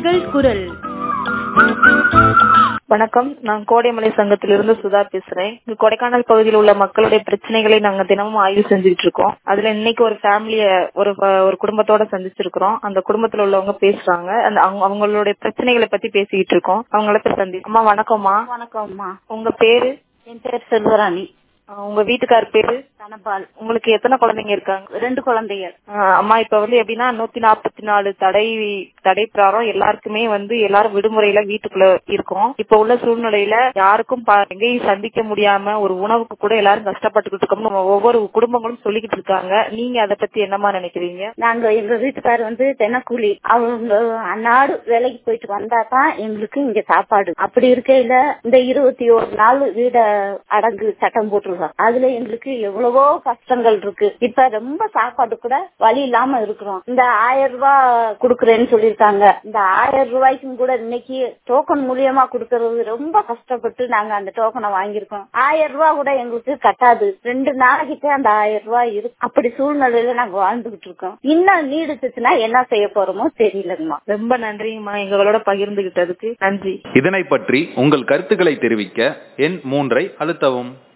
உங்கள் குரல் வணக்கம் நான் கோடைமலை சங்கத்திலிருந்து சுதா பேசுறேன் இங்க கொடைக்கானல் பகுதியில் உள்ள மக்களுடைய பிரச்சனைகளை நாங்க தினமும் ஆய்வு செஞ்சுட்டு இருக்கோம் அதுல இன்னைக்கு ஒரு ஃபேமிலிய ஒரு ஒரு குடும்பத்தோட சந்திச்சிருக்கிறோம் அந்த குடும்பத்துல உள்ளவங்க பேசுறாங்க அந்த அவங்க அவங்களுடைய பிரச்சனைகளை பத்தி பேசிக்கிட்டு இருக்கோம் அவங்கள போய் சந்தி அம்மா வணக்கம்மா வணக்கம்மா உங்க பேரு என் பேர் செல்வராணி அஹ் உங்க வீட்டுக்கார் பேரு தனபால் உங்களுக்கு எத்தனை குழந்தைங்க இருக்காங்க ரெண்டு குழந்தைகள் அஹ் அம்மா இப்ப வந்து எப்படின்னா நூத்தி நாற்பத்தி நாலு தடை தடை பிரகாரம் எல்லாருக்குமே வந்து எல்லாரும் விடுமுறையில வீட்டுக்குள்ள இருக்கோம் இப்ப உள்ள சூழ்நிலையில யாருக்கும் ப- எங்கேயும் சந்திக்க முடியாம ஒரு உணவுக்கு கூட எல்லாரும் கஷ்டப்பட்டுக்கிட்டு இருக்கோம்னு நம்ம ஒவ்வொரு குடும்பங்களும் சொல்லிக்கிட்டு இருக்காங்க நீங்க அதை பத்தி என்னமா நினைக்கிறீங்க நாங்க எங்க வீட்டுக்கார் வந்து தெனக்கூலி அவங்க அன்னாடு வேலைக்கு போயிட்டு வந்தா தான் எங்களுக்கு இங்க சாப்பாடு அப்படி இருக்கையில இந்த இருபத்தி ஒரு நாள் வீட அடங்கு சட்டம் போட்டிருக்கோம் அதுல எங்களுக்கு எவ்வளவோ கஷ்டங்கள் இருக்கு இப்ப ரொம்ப சாப்பாடு கூட வழி இல்லாம இருக்கிறோம் இந்த ஆயிரம் ரூபாய் குடுக்கறேன்னு சொல்லியிருக்காங்க இந்த ஆயிரம் ரூபாய்க்கும் கூட இன்னைக்கு டோக்கன் மூலியமா குடுக்கறது ரொம்ப கஷ்டப்பட்டு நாங்க அந்த டோக்கனை வாங்கியிருக்கோம் ஆயிரம் ரூபாய் கூட எங்களுக்கு கட்டாது ரெண்டு நாளைக்கு அந்த ஆயிரம் ரூபாய் இருக்கு அப்படி சூழ்நிலையில நாங்க வாழ்ந்துகிட்டு இருக்கோம் இன்னும் நீடிச்சுச்சுன்னா என்ன செய்ய போறோமோ தெரியலங்கம்மா ரொம்ப நன்றிங்கம்மா எங்களோட பகிர்ந்துகிட்டதுக்கு நன்றி இதனை பற்றி உங்கள் கருத்துக்களை தெரிவிக்க எண் மூன்றை அழுத்தவும்